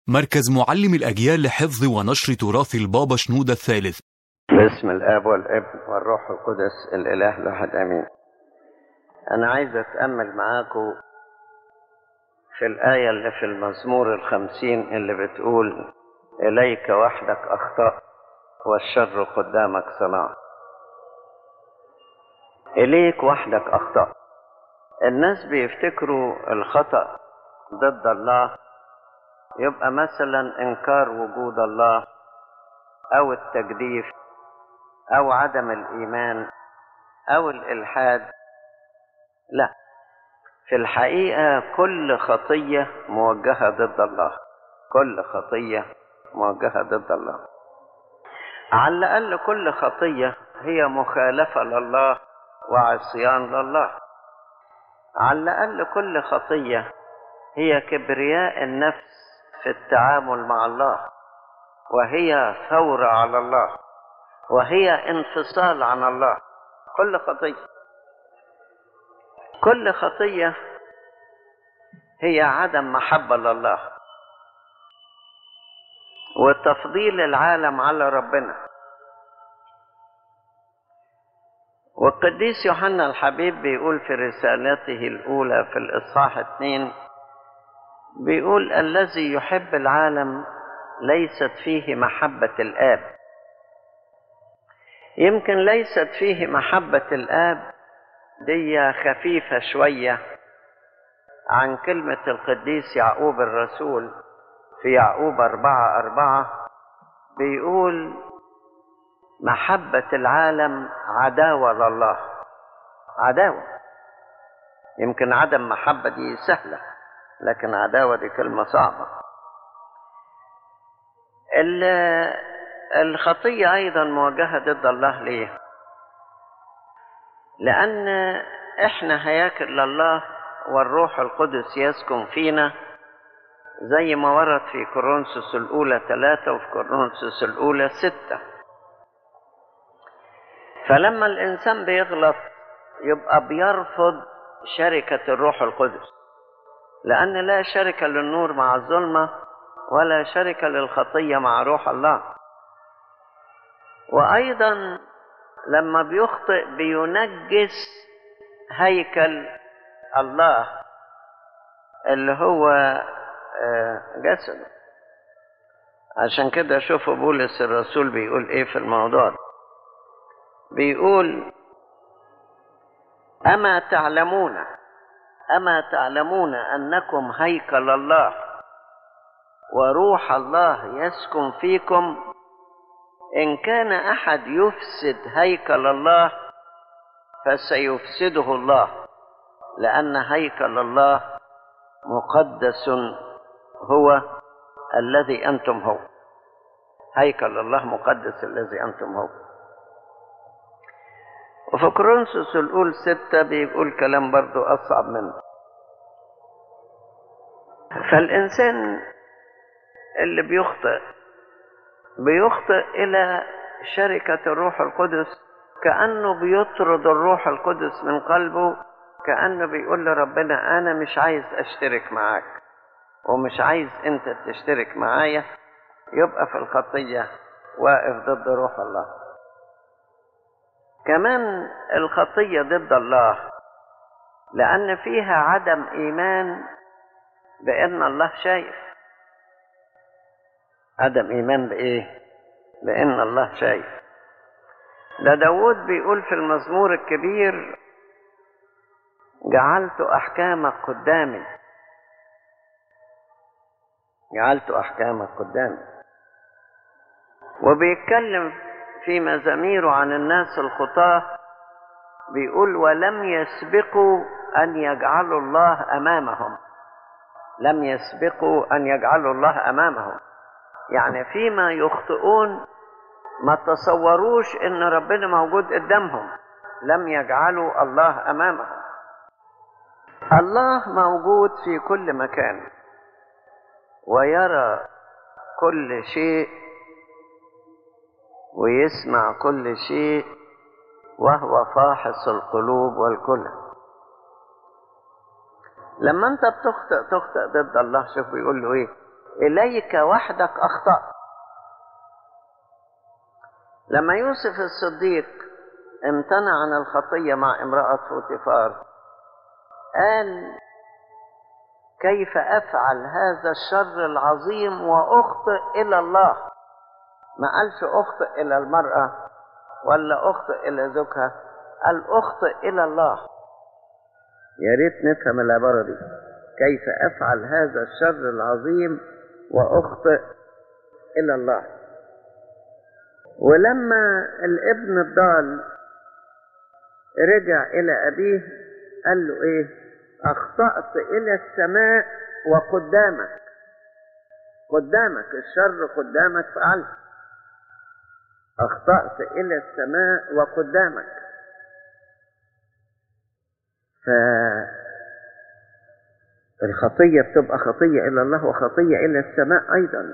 مركز معلم الأجيال لحفظ ونشر تراث البابا شنودة الثالث باسم الاب والابن والروح القدس الاله الواحد امين انا عايز اتامل معاكم في الايه اللي في المزمور الخمسين اللي بتقول اليك وحدك اخطات والشر قدامك صنع اليك وحدك اخطات الناس بيفتكروا الخطا ضد الله يبقى مثلا انكار وجود الله او التجديف او عدم الايمان او الالحاد لا في الحقيقه كل خطيه موجهه ضد الله كل خطيه موجهه ضد الله على الاقل كل خطيه هي مخالفه لله وعصيان لله على الاقل كل خطيه هي كبرياء النفس في التعامل مع الله وهي ثوره على الله وهي انفصال عن الله كل خطيه كل خطيه هي عدم محبه لله وتفضيل العالم على ربنا والقديس يوحنا الحبيب بيقول في رسالته الأولى في الإصحاح اتنين بيقول الذي يحب العالم ليست فيه محبة الآب يمكن ليست فيه محبة الآب دي خفيفة شوية عن كلمة القديس يعقوب الرسول في يعقوب أربعة أربعة بيقول محبة العالم عداوة لله عداوة يمكن عدم محبة دي سهلة لكن عداوة دي كلمة صعبة الخطية أيضا موجهة ضد الله ليه؟ لأن إحنا هياكل لله والروح القدس يسكن فينا زي ما ورد في كورنثوس الأولى ثلاثة وفي كورنثوس الأولى ستة فلما الإنسان بيغلط يبقى بيرفض شركة الروح القدس لأن لا شركة للنور مع الظلمة ولا شركة للخطية مع روح الله وأيضا لما بيخطئ بينجس هيكل الله اللي هو جسده عشان كده شوفوا بولس الرسول بيقول ايه في الموضوع ده بيقول أما تعلمون أما تعلمون أنكم هيكل الله وروح الله يسكن فيكم إن كان أحد يفسد هيكل الله فسيفسده الله لأن هيكل الله مقدس هو الذي أنتم هو هيكل الله مقدس الذي أنتم هو وفي كورنثوس الأول ستة بيقول كلام برضو أصعب منه فالإنسان اللي بيخطئ بيخطئ إلى شركة الروح القدس كأنه بيطرد الروح القدس من قلبه كأنه بيقول لربنا أنا مش عايز أشترك معاك ومش عايز أنت تشترك معايا يبقى في الخطية واقف ضد روح الله كمان الخطية ضد الله لأن فيها عدم إيمان بأن الله شايف عدم إيمان بإيه؟ بأن الله شايف ده داود بيقول في المزمور الكبير جعلت أحكامك قدامي جعلت أحكامك قدامي وبيتكلم في مزاميره عن الناس الخطاة بيقول ولم يسبقوا أن يجعلوا الله أمامهم لم يسبقوا أن يجعلوا الله أمامهم يعني فيما يخطئون ما تصوروش ان ربنا موجود قدامهم لم يجعلوا الله امامهم الله موجود في كل مكان ويرى كل شيء ويسمع كل شيء وهو فاحص القلوب والكلى لما انت بتخطئ تخطئ ضد الله شوف بيقول له ايه إليك وحدك أخطأت لما يوسف الصديق امتنع عن الخطية مع امرأة فوتيفار قال كيف أفعل هذا الشر العظيم وأخطئ إلى الله ما قالش أخطئ إلى المرأة ولا أخطئ إلى زوجها قال أخطئ إلى الله يا ريت نفهم العبارة دي كيف أفعل هذا الشر العظيم وأخطئ إلى الله ولما الابن الضال رجع إلى أبيه قال له إيه أخطأت إلى السماء وقدامك قدامك الشر قدامك فعلت أخطأت إلى السماء وقدامك فالخطية بتبقى خطية إلى الله وخطية إلى السماء أيضا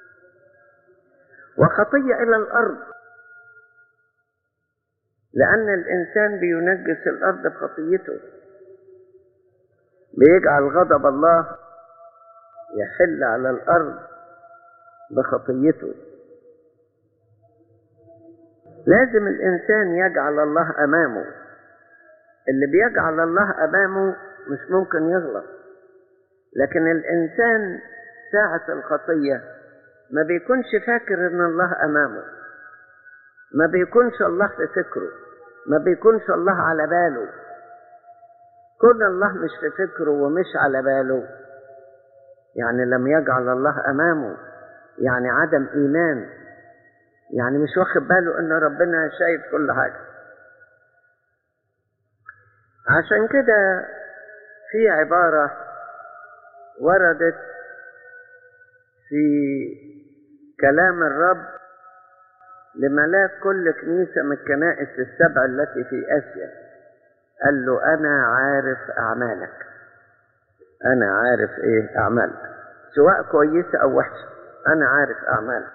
وخطية إلى الأرض لأن الإنسان بينجس الأرض بخطيته بيجعل غضب الله يحل على الأرض بخطيته لازم الإنسان يجعل الله أمامه اللي بيجعل الله أمامه مش ممكن يغلط لكن الإنسان ساعة الخطية ما بيكونش فاكر إن الله أمامه ما بيكونش الله في فكره ما بيكونش الله على باله كون الله مش في فكره ومش على باله يعني لم يجعل الله أمامه يعني عدم إيمان يعني مش واخد باله إن ربنا شايف كل حاجة عشان كده في عبارة وردت في كلام الرب لملاك كل كنيسة من الكنائس السبع التي في آسيا قال له أنا عارف أعمالك أنا عارف إيه أعمالك سواء كويسة أو وحشة أنا عارف أعمالك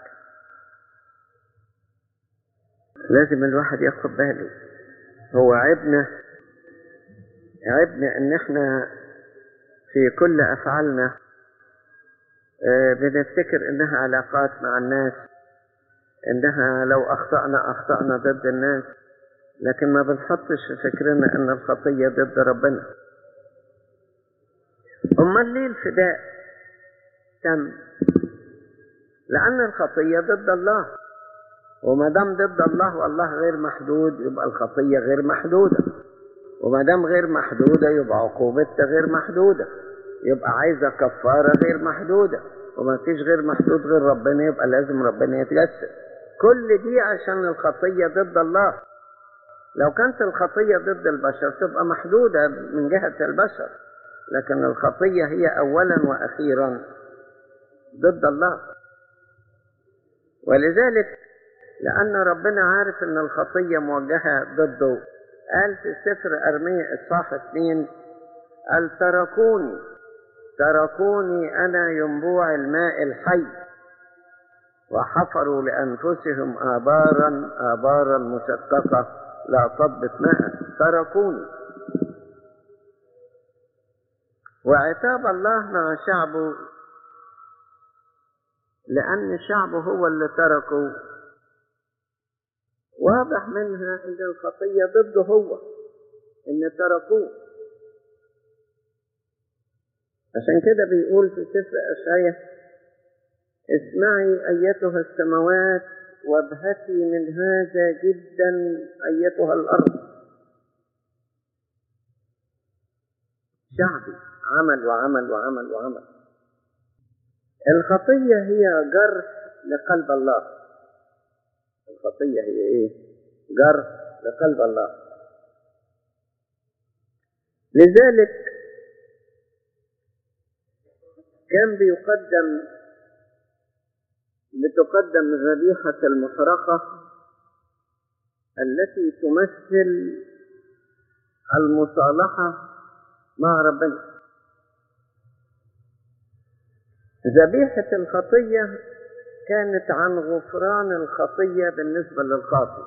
لازم الواحد ياخد باله هو عيبنا عيبنا إن إحنا في كل أفعالنا بنفتكر إنها علاقات مع الناس إنها لو أخطأنا أخطأنا ضد الناس لكن ما بنحطش في فكرنا إن الخطية ضد ربنا أمال ليه الفداء تم لأن الخطية ضد الله وما دام ضد الله والله غير محدود يبقى الخطية غير محدودة وما دام غير محدودة يبقى عقوبتها غير محدودة يبقى عايزة كفارة غير محدودة وما فيش غير محدود غير ربنا يبقى لازم ربنا يتجسد كل دي عشان الخطية ضد الله لو كانت الخطية ضد البشر تبقى محدودة من جهة البشر لكن الخطية هي أولا وأخيرا ضد الله ولذلك لأن ربنا عارف أن الخطية موجهة ضده قال في سفر أرمية إصحاح اثنين قال تركوني تركوني أنا ينبوع الماء الحي وحفروا لأنفسهم آبارا آبارا مشققة لا طبت ماء تركوني وعتاب الله مع شعبه لأن شعبه هو اللي تركه واضح منها أن الخطية ضده هو إن تركوه عشان كده بيقول في سفر أشعية اسمعي أيتها السماوات وابهتي من هذا جدا أيتها الأرض شعبي عمل وعمل وعمل وعمل الخطية هي جرح لقلب الله الخطية هي ايه جرح لقلب الله لذلك كان بيقدم بتقدم الذبيحة المحرقة التي تمثل المصالحة مع ربنا ذبيحة الخطية كانت عن غفران الخطية بالنسبة للخاطئ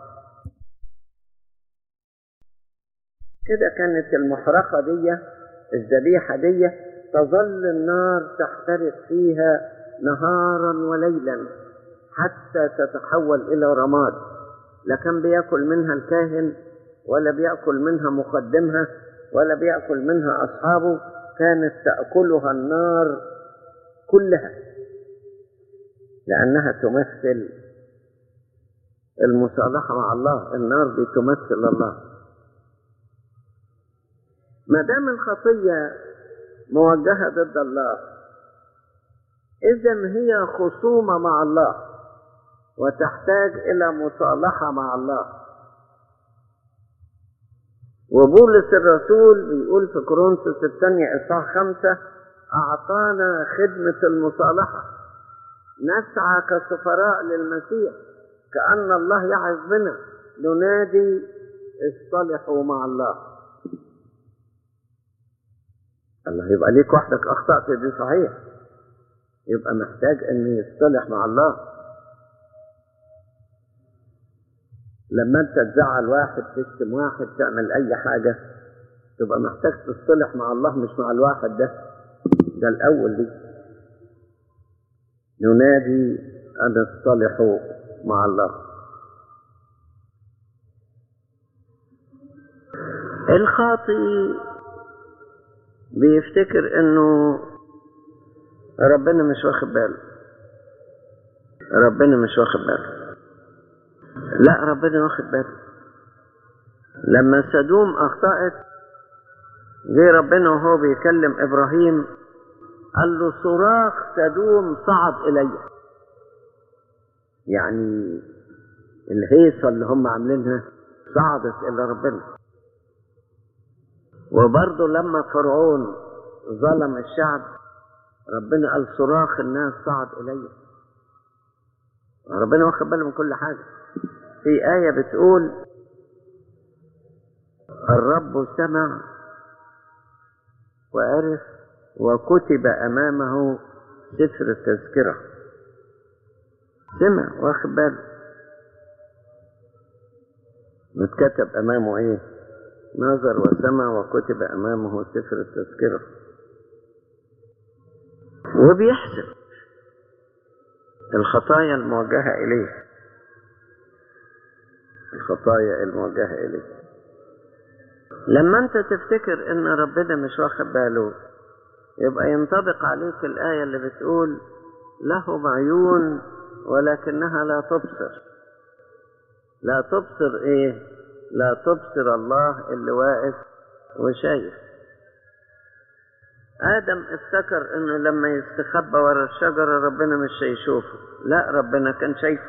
كده كانت المحرقة دي الذبيحة دي تظل النار تحترق فيها نهارا وليلا حتى تتحول إلى رماد لا كان بياكل منها الكاهن ولا بيأكل منها مقدمها ولا بيأكل منها أصحابه كانت تأكلها النار كلها لأنها تمثل المصالحة مع الله النار دي تمثل الله ما دام الخطية موجهة ضد الله إذا هي خصومة مع الله وتحتاج إلى مصالحة مع الله وبولس الرسول بيقول في كورنثوس الثانية إصحاح خمسة أعطانا خدمة المصالحة نسعى كسفراء للمسيح كأن الله يعز بنا ننادي اصطلحوا مع الله الله يبقى ليك وحدك أخطأت دي صحيح يبقى محتاج أن يصطلح مع الله لما انت تزعل واحد تشتم واحد تعمل اي حاجة تبقى محتاج تصطلح مع الله مش مع الواحد ده ده الاول دي ننادي ان اصطلحوا مع الله الخاطي بيفتكر انه ربنا مش واخد باله ربنا مش واخد باله لا ربنا واخد باله لما سدوم اخطأت جه ربنا وهو بيكلم ابراهيم قال له صراخ سدوم صعد الي يعني الهيصه اللي هم عاملينها صعدت الى ربنا وبرضه لما فرعون ظلم الشعب ربنا قال صراخ الناس صعد الي ربنا واخد باله من كل حاجه في آية بتقول الرب سمع وعرف وكتب أمامه سفر التذكرة سمع واخد باله متكتب أمامه إيه نظر وسمع وكتب أمامه سفر التذكرة وبيحسب الخطايا الموجهة إليه الخطايا الموجهة إليه لما أنت تفتكر إن ربنا مش واخد باله يبقى ينطبق عليك الآية اللي بتقول لهم عيون ولكنها لا تبصر لا تبصر إيه لا تبصر الله اللي واقف وشايف آدم افتكر إنه لما يستخبى ورا الشجرة ربنا مش هيشوفه لا ربنا كان شايفه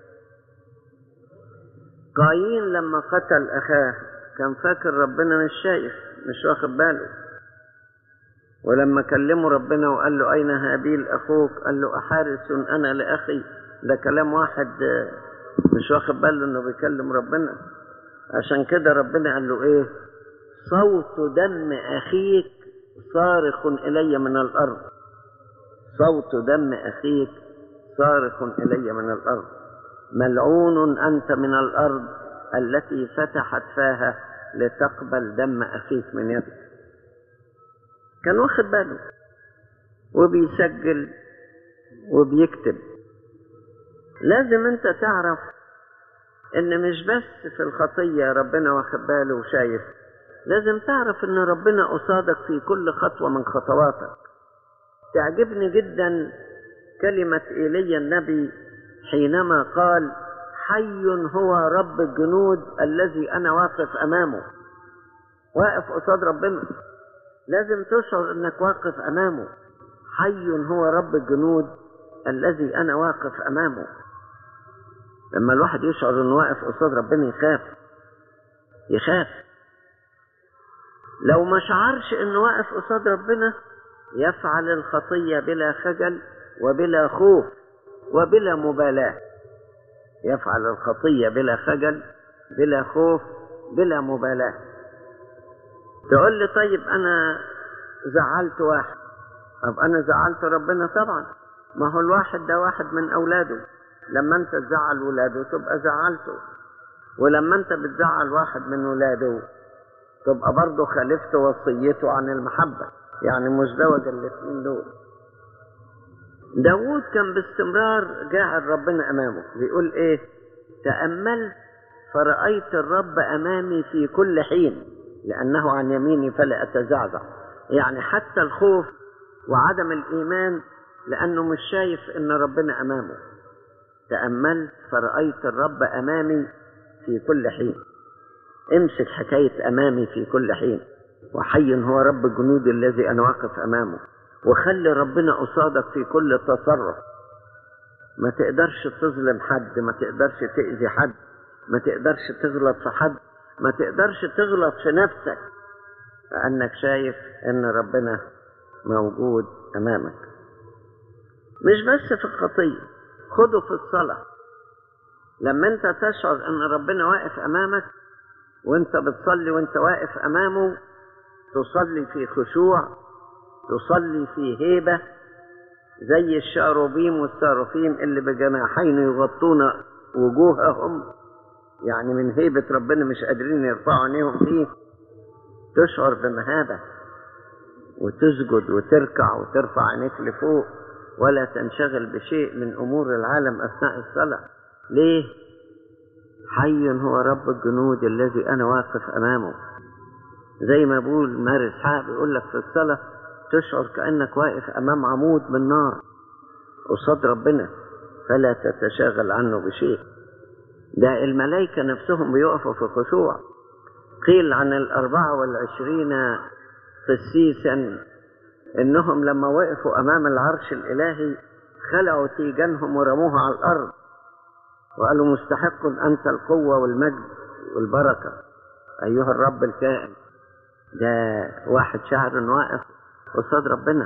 قايين لما قتل أخاه كان فاكر ربنا مش شايف مش واخد باله ولما كلمه ربنا وقال له أين هابيل أخوك قال له أحارس أنا لأخي ده كلام واحد مش واخد باله إنه بيكلم ربنا عشان كده ربنا قال له إيه صوت دم أخيك صارخ إلي من الأرض صوت دم أخيك صارخ إلي من الأرض ملعون أنت من الأرض التي فتحت فاها لتقبل دم أخيك من يدك كان واخد باله وبيسجل وبيكتب لازم انت تعرف ان مش بس في الخطية ربنا واخد باله وشايف لازم تعرف ان ربنا قصادك في كل خطوة من خطواتك تعجبني جدا كلمة إيليا النبي حينما قال حي هو رب الجنود الذي أنا واقف أمامه واقف قصاد ربنا لازم تشعر انك واقف امامه حي هو رب الجنود الذي انا واقف امامه لما الواحد يشعر انه واقف قصاد ربنا يخاف يخاف لو ما شعرش انه واقف قصاد ربنا يفعل الخطية بلا خجل وبلا خوف وبلا مبالاة يفعل الخطية بلا خجل بلا خوف بلا مبالاة تقول لي طيب انا زعلت واحد طب انا زعلت ربنا طبعا ما هو الواحد ده واحد من اولاده لما انت تزعل ولاده تبقى زعلته ولما انت بتزعل واحد من ولاده تبقى برضه خالفت وصيته عن المحبة يعني مزدوج الاثنين دول داود كان باستمرار جاعل ربنا أمامه بيقول إيه تأملت فرأيت الرب أمامي في كل حين لأنه عن يميني فلا أتزعزع يعني حتى الخوف وعدم الإيمان لأنه مش شايف إن ربنا أمامه تأملت فرأيت الرب أمامي في كل حين امسك حكاية أمامي في كل حين وحي هو رب الجنود الذي أنا واقف أمامه وخلي ربنا قصادك في كل تصرف ما تقدرش تظلم حد ما تقدرش تأذي حد ما تقدرش تغلط في حد ما تقدرش تغلط في نفسك لأنك شايف إن ربنا موجود أمامك مش بس في الخطية خده في الصلاة لما انت تشعر ان ربنا واقف امامك وانت بتصلي وانت واقف امامه تصلي في خشوع تصلي في هيبة زي الشاروبيم والساروفيم اللي بجناحين يغطون وجوههم يعني من هيبة ربنا مش قادرين يرفعوا عينيهم فيه تشعر بمهابة وتسجد وتركع وترفع عينيك لفوق ولا تنشغل بشيء من أمور العالم أثناء الصلاة ليه؟ حي هو رب الجنود الذي أنا واقف أمامه زي ما بقول مار إسحاق بيقول لك في الصلاة تشعر كأنك واقف أمام عمود من نار قصاد ربنا فلا تتشاغل عنه بشيء ده الملائكة نفسهم بيقفوا في خشوع قيل عن الأربعة والعشرين قسيسا إنهم لما وقفوا أمام العرش الإلهي خلعوا تيجانهم ورموها على الأرض وقالوا مستحق أنت القوة والمجد والبركة أيها الرب الكائن ده واحد شعر إنه واقف قصاد ربنا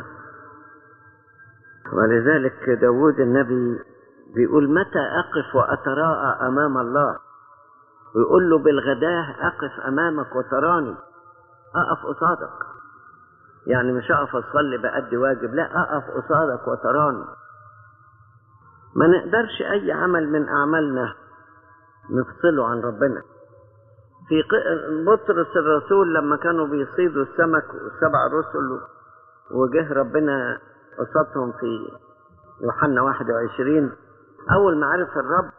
ولذلك داود النبي بيقول متى أقف وأتراءى أمام الله ويقول له بالغداه أقف أمامك وتراني أقف قصادك يعني مش أقف أصلي بأدي واجب لا أقف قصادك وتراني ما نقدرش أي عمل من أعمالنا نفصله عن ربنا في بطرس الرسول لما كانوا بيصيدوا السمك والسبع رسل وجه ربنا قصادهم في يوحنا 21 أول ما عرف الرب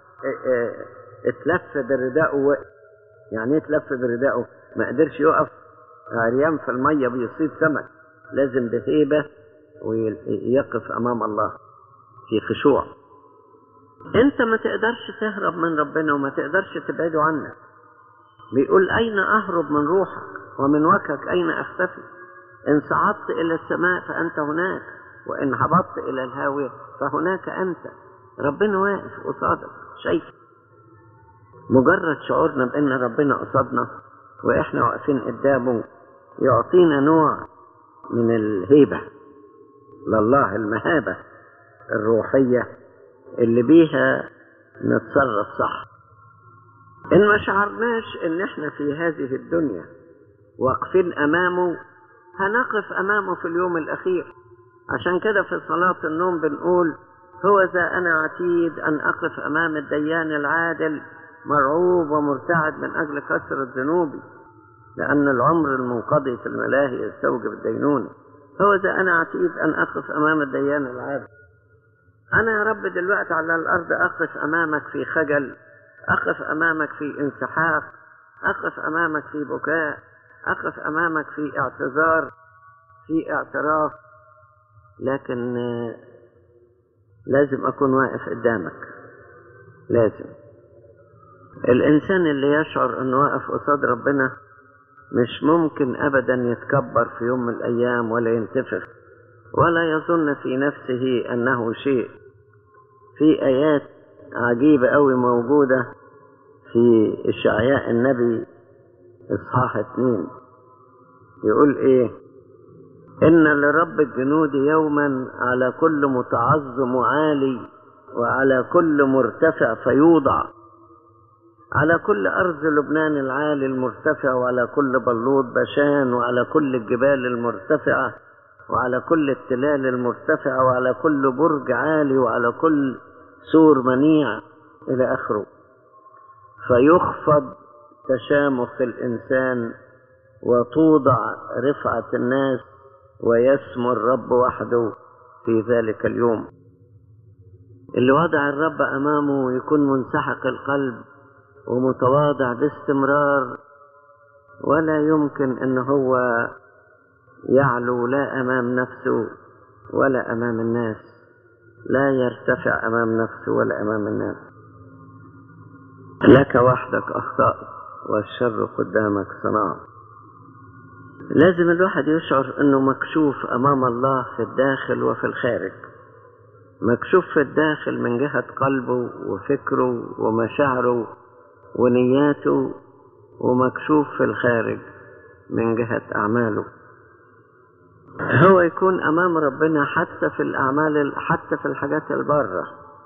اتلف بردائه وقف يعني ايه اتلف بردائه ما قدرش يقف عريان في المية بيصيد سمك لازم بهيبة ويقف أمام الله في خشوع انت ما تقدرش تهرب من ربنا وما تقدرش تبعده عنك بيقول أين أهرب من روحك ومن وجهك أين أختفي إن صعدت إلى السماء فأنت هناك وإن هبطت إلى الهاوية فهناك أنت ربنا واقف قصادك شايف مجرد شعورنا بأن ربنا قصادنا وإحنا واقفين قدامه يعطينا نوع من الهيبة لله المهابة الروحية اللي بيها نتصرف صح إن ما شعرناش إن إحنا في هذه الدنيا واقفين أمامه هنقف أمامه في اليوم الأخير عشان كده في صلاة النوم بنقول هو ذا أنا عتيد أن أقف أمام الديان العادل مرعوب ومرتعد من أجل كثرة ذنوبي لأن العمر المنقضي في الملاهي يستوجب الدينونة هو ذا أنا عتيد أن أقف أمام الديان العادل أنا يا رب دلوقتي على الأرض أقف أمامك في خجل أقف أمامك في انسحاق أقف أمامك في بكاء أقف أمامك في اعتذار في اعتراف لكن لازم أكون واقف قدامك لازم الإنسان اللي يشعر أنه واقف قصاد ربنا مش ممكن أبدا يتكبر في يوم من الأيام ولا ينتفخ ولا يظن في نفسه أنه شيء في آيات عجيبة أوي موجودة في إشعياء النبي إصحاح اتنين يقول إيه إن لرب الجنود يوما على كل متعظم وعالي وعلى كل مرتفع فيوضع على كل أرض لبنان العالي المرتفع وعلى كل بلوط بشان وعلى كل الجبال المرتفعة وعلى كل التلال المرتفعة وعلى كل برج عالي وعلى كل سور منيع إلى آخره فيخفض تشامخ الإنسان وتوضع رفعة الناس ويسمو الرب وحده في ذلك اليوم اللي وضع الرب أمامه يكون منسحق القلب ومتواضع باستمرار ولا يمكن ان هو يعلو لا امام نفسه ولا امام الناس لا يرتفع امام نفسه ولا امام الناس لك وحدك اخطات والشر قدامك صنعت لازم الواحد يشعر انه مكشوف امام الله في الداخل وفي الخارج مكشوف في الداخل من جهة قلبه وفكره ومشاعره ونياته ومكشوف في الخارج من جهة أعماله هو يكون أمام ربنا حتى في الأعمال حتى في الحاجات البارة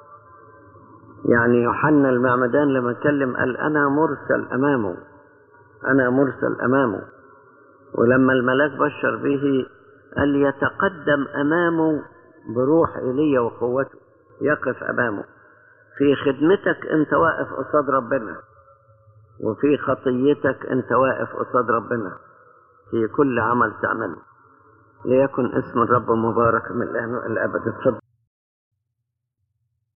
يعني يوحنا المعمدان لما اتكلم قال أنا مرسل أمامه أنا مرسل أمامه ولما الملاك بشر به قال يتقدم أمامه بروح إيليا وقوته يقف أمامه في خدمتك أنت واقف قصاد ربنا وفي خطيتك أنت واقف قصاد ربنا في كل عمل تعمله ليكن اسم الرب مبارك من الآن والأبد اتفضل